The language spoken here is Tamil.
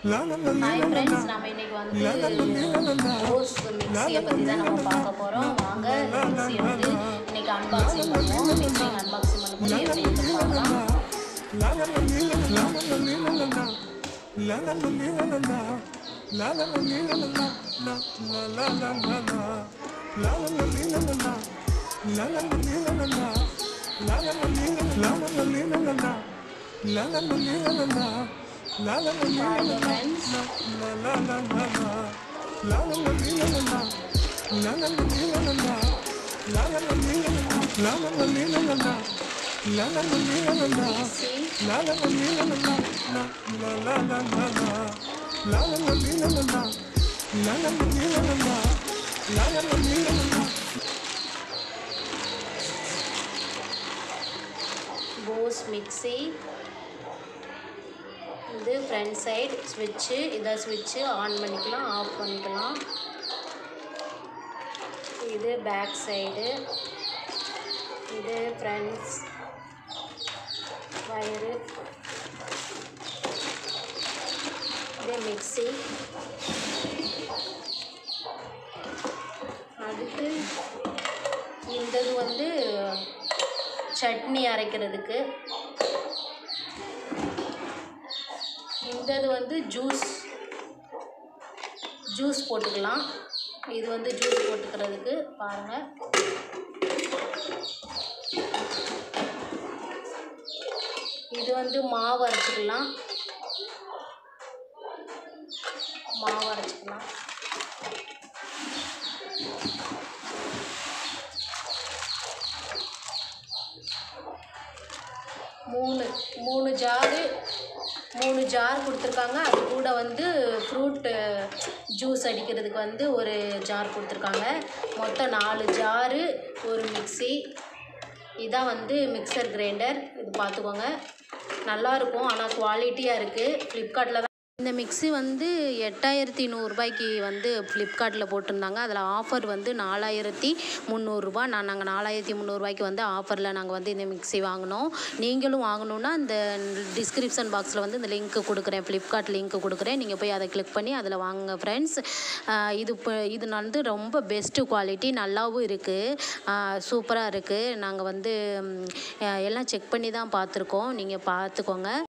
ஹாய் ஃப்ரெண்ட்ஸ் நம்ம இன்னைக்கு வந்து ரோஸ் மிக்ஸியை பற்றி தான் நம்ம பார்க்க போகிறோம் வாங்க மிக்ஸி வந்து இன்னைக்கு அன்பாக்சிங் பண்ணுவோம் மிக்ஸிங் அன்பாக்சிங் பண்ணும்போது எப்படி இருக்குன்னு பார்க்கலாம் பாருங்க ஃப்ரெண்ட்ஸ் மிக்ஸி போஸ் மிக்ஸி இது ஃப்ரண்ட் சைடு ஸ்விட்சு இதை ஸ்விட்சு ஆன் பண்ணிக்கலாம் ஆஃப் பண்ணிக்கலாம் இது பேக் சைடு இது ஃப்ரண்ட்ஸ் வயரு இது மிக்ஸி அடுத்து இந்தது வந்து சட்னி அரைக்கிறதுக்கு இந்தது வந்து ஜூஸ் ஜூஸ் போட்டுக்கலாம் இது வந்து ஜூஸ் போட்டுக்கிறதுக்கு பாருங்கள் இது வந்து மாவு அரைச்சிக்கலாம் மாவு அரைச்சிக்கலாம் மூணு மூணு ஜாரு மூணு ஜார் கொடுத்துருக்காங்க அது கூட வந்து ஃப்ரூட்டு ஜூஸ் அடிக்கிறதுக்கு வந்து ஒரு ஜார் கொடுத்துருக்காங்க மொத்தம் நாலு ஜாரு ஒரு மிக்ஸி இதான் வந்து மிக்சர் கிரைண்டர் இது பார்த்துக்கோங்க நல்லாயிருக்கும் ஆனால் குவாலிட்டியாக இருக்குது ஃப்ளிப்கார்ட்டில் தான் இந்த மிக்ஸி வந்து எட்டாயிரத்தி நூறுரூபாய்க்கு வந்து ஃப்ளிப்கார்ட்டில் போட்டிருந்தாங்க அதில் ஆஃபர் வந்து நாலாயிரத்தி முந்நூறுரூபா நான் நாங்கள் நாலாயிரத்தி முந்நூறுரூவாய்க்கு வந்து ஆஃபரில் நாங்கள் வந்து இந்த மிக்ஸி வாங்கினோம் நீங்களும் வாங்கணுன்னா இந்த டிஸ்கிரிப்ஷன் பாக்ஸில் வந்து இந்த லிங்க் கொடுக்குறேன் ஃப்ளிப்கார்ட் லிங்க் கொடுக்குறேன் நீங்கள் போய் அதை கிளிக் பண்ணி அதில் வாங்குங்க ஃப்ரெண்ட்ஸ் இது இப்போ இது வந்து ரொம்ப பெஸ்ட்டு குவாலிட்டி நல்லாவும் இருக்குது சூப்பராக இருக்குது நாங்கள் வந்து ம், எல்லாம் செக் பண்ணி தான் பார்த்துருக்கோம் நீங்கள் பார்த்துக்கோங்க